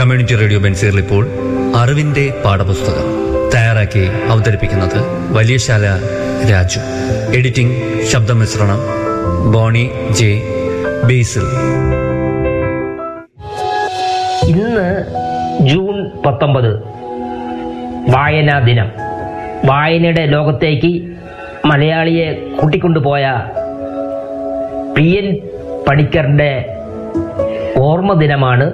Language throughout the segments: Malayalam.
കമ്മ്യൂണിറ്റി റേഡിയോ ബെൻസീറിൽ ഇപ്പോൾ അറിവിന്റെ പാഠപുസ്തകം തയ്യാറാക്കി അവതരിപ്പിക്കുന്നത് വലിയശാല രാജു എഡിറ്റിംഗ് ശബ്ദമിശ്രണം ബോണി ജെ ബേസിൽ ഇന്ന് ജൂൺ പത്തൊമ്പത് വായനാ ദിനം വായനയുടെ ലോകത്തേക്ക് മലയാളിയെ കൂട്ടിക്കൊണ്ടുപോയ പി എൻ പണിക്കറിൻ്റെ ഓർമ്മ ദിനമാണ്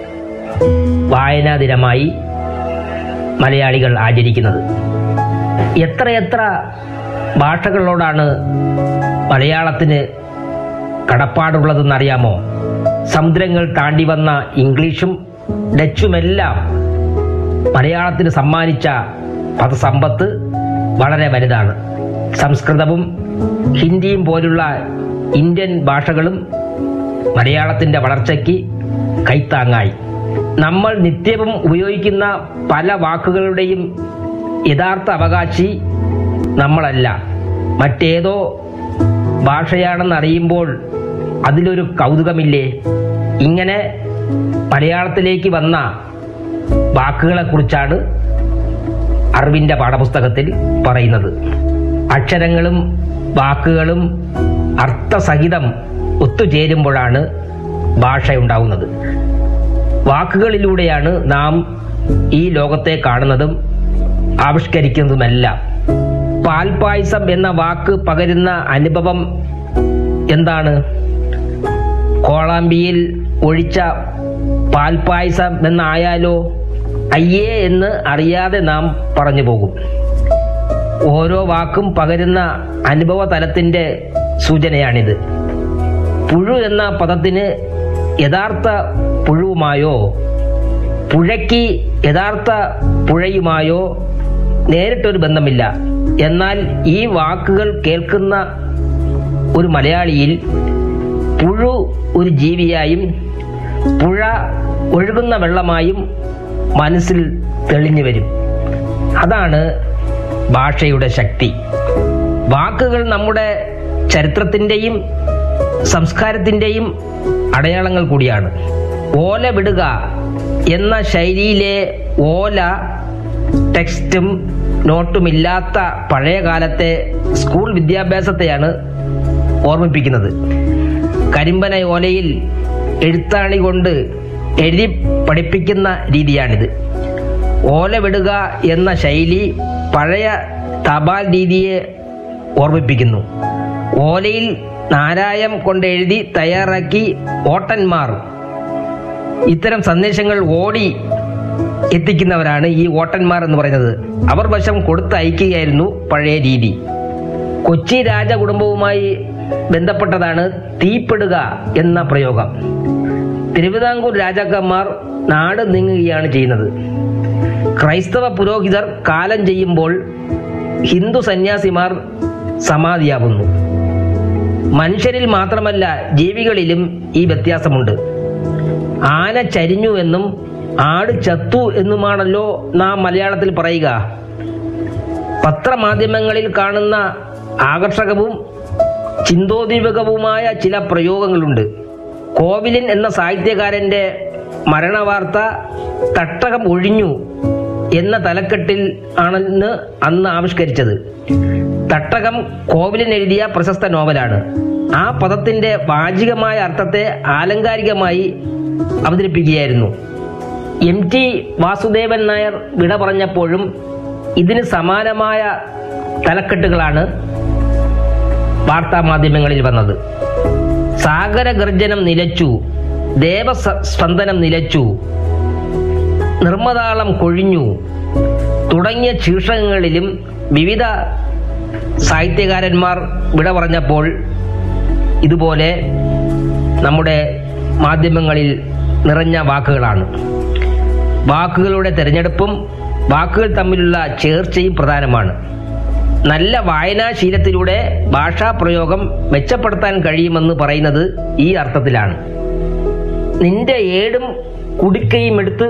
വായനാ ദിനമായി മലയാളികൾ ആചരിക്കുന്നത് എത്രയെത്ര ഭാഷകളോടാണ് മലയാളത്തിന് കടപ്പാടുള്ളതെന്നറിയാമോ സമുദ്രങ്ങൾ താണ്ടി വന്ന ഇംഗ്ലീഷും ഡച്ചുമെല്ലാം മലയാളത്തിന് സമ്മാനിച്ച പദസമ്പത്ത് വളരെ വലുതാണ് സംസ്കൃതവും ഹിന്ദിയും പോലുള്ള ഇന്ത്യൻ ഭാഷകളും മലയാളത്തിൻ്റെ വളർച്ചയ്ക്ക് കൈത്താങ്ങായി നമ്മൾ നിത്യവും ഉപയോഗിക്കുന്ന പല വാക്കുകളുടെയും യഥാർത്ഥ അവകാശി നമ്മളല്ല മറ്റേതോ ഭാഷയാണെന്നറിയുമ്പോൾ അതിലൊരു കൗതുകമില്ലേ ഇങ്ങനെ മലയാളത്തിലേക്ക് വന്ന വാക്കുകളെക്കുറിച്ചാണ് അറിവിൻ്റെ പാഠപുസ്തകത്തിൽ പറയുന്നത് അക്ഷരങ്ങളും വാക്കുകളും അർത്ഥസഹിതം ഒത്തുചേരുമ്പോഴാണ് ഭാഷ ഉണ്ടാവുന്നത് വാക്കുകളിലൂടെയാണ് നാം ഈ ലോകത്തെ കാണുന്നതും ആവിഷ്കരിക്കുന്നതുമെല്ലാം പാൽപായസം എന്ന വാക്ക് പകരുന്ന അനുഭവം എന്താണ് കോളാമ്പിയിൽ ഒഴിച്ച പാൽപായസം എന്നായാലോ അയ്യേ എന്ന് അറിയാതെ നാം പറഞ്ഞു പോകും ഓരോ വാക്കും പകരുന്ന അനുഭവ തലത്തിന്റെ സൂചനയാണിത് പുഴു എന്ന പദത്തിന് യഥാർത്ഥ പുഴുവുമായോ പുഴയ്ക്ക് യഥാർത്ഥ പുഴയുമായോ നേരിട്ടൊരു ബന്ധമില്ല എന്നാൽ ഈ വാക്കുകൾ കേൾക്കുന്ന ഒരു മലയാളിയിൽ പുഴു ഒരു ജീവിയായും പുഴ ഒഴുകുന്ന വെള്ളമായും മനസ്സിൽ തെളിഞ്ഞു വരും അതാണ് ഭാഷയുടെ ശക്തി വാക്കുകൾ നമ്മുടെ ചരിത്രത്തിൻ്റെയും സംസ്കാരത്തിൻ്റെയും അടയാളങ്ങൾ കൂടിയാണ് ഓല വിടുക എന്ന ശൈലിയിലെ ഓല ടെക്സ്റ്റും നോട്ടുമില്ലാത്ത പഴയ കാലത്തെ സ്കൂൾ വിദ്യാഭ്യാസത്തെയാണ് ഓർമ്മിപ്പിക്കുന്നത് കരിമ്പന ഓലയിൽ എഴുത്താണി കൊണ്ട് എഴുതി പഠിപ്പിക്കുന്ന രീതിയാണിത് ഓല വിടുക എന്ന ശൈലി പഴയ തപാൽ രീതിയെ ഓർമ്മിപ്പിക്കുന്നു ഓലയിൽ നാരായം കൊണ്ട് എഴുതി തയ്യാറാക്കി ഓട്ടന്മാർ ഇത്തരം സന്ദേശങ്ങൾ ഓടി എത്തിക്കുന്നവരാണ് ഈ ഓട്ടന്മാർ എന്ന് പറയുന്നത് അവർ വശം കൊടുത്തയക്കുകയായിരുന്നു പഴയ രീതി കൊച്ചി രാജകുടുംബവുമായി ബന്ധപ്പെട്ടതാണ് തീപ്പെടുക എന്ന പ്രയോഗം തിരുവിതാംകൂർ രാജാക്കന്മാർ നാട് നീങ്ങുകയാണ് ചെയ്യുന്നത് ക്രൈസ്തവ പുരോഹിതർ കാലം ചെയ്യുമ്പോൾ ഹിന്ദു സന്യാസിമാർ സമാധിയാവുന്നു മനുഷ്യരിൽ മാത്രമല്ല ജീവികളിലും ഈ വ്യത്യാസമുണ്ട് ആന ചരിഞ്ഞു എന്നും ആട് ചത്തു എന്നുമാണല്ലോ നാം മലയാളത്തിൽ പറയുക പത്രമാധ്യമങ്ങളിൽ കാണുന്ന ആകർഷകവും ചിന്തോദ്ദീപകവുമായ ചില പ്രയോഗങ്ങളുണ്ട് കോവിലൻ എന്ന സാഹിത്യകാരന്റെ മരണവാർത്ത തട്ടകം ഒഴിഞ്ഞു എന്ന തലക്കെട്ടിൽ ആണെന്ന് അന്ന് ആവിഷ്കരിച്ചത് തട്ടകം കോവിലൻ എഴുതിയ പ്രശസ്ത നോവലാണ് ആ പദത്തിന്റെ വാചികമായ അർത്ഥത്തെ ആലങ്കാരികമായി അവതരിപ്പിക്കുകയായിരുന്നു എം ടി വാസുദേവൻ നായർ വിട പറഞ്ഞപ്പോഴും ഇതിന് സമാനമായ തലക്കെട്ടുകളാണ് വാർത്താമാധ്യമങ്ങളിൽ വന്നത് സാഗരഗർജനം നിലച്ചു ദേവസ്പന്ദനം നിലച്ചു നിർമ്മതാളം കൊഴിഞ്ഞു തുടങ്ങിയ ശീർഷകങ്ങളിലും വിവിധ സാഹിത്യകാരന്മാർ വിട പറഞ്ഞപ്പോൾ ഇതുപോലെ നമ്മുടെ മാധ്യമങ്ങളിൽ നിറഞ്ഞ വാക്കുകളാണ് വാക്കുകളുടെ തിരഞ്ഞെടുപ്പും വാക്കുകൾ തമ്മിലുള്ള ചേർച്ചയും പ്രധാനമാണ് നല്ല വായനാശീലത്തിലൂടെ ഭാഷാപ്രയോഗം മെച്ചപ്പെടുത്താൻ കഴിയുമെന്ന് പറയുന്നത് ഈ അർത്ഥത്തിലാണ് നിന്റെ ഏടും കുടിക്കയും എടുത്ത്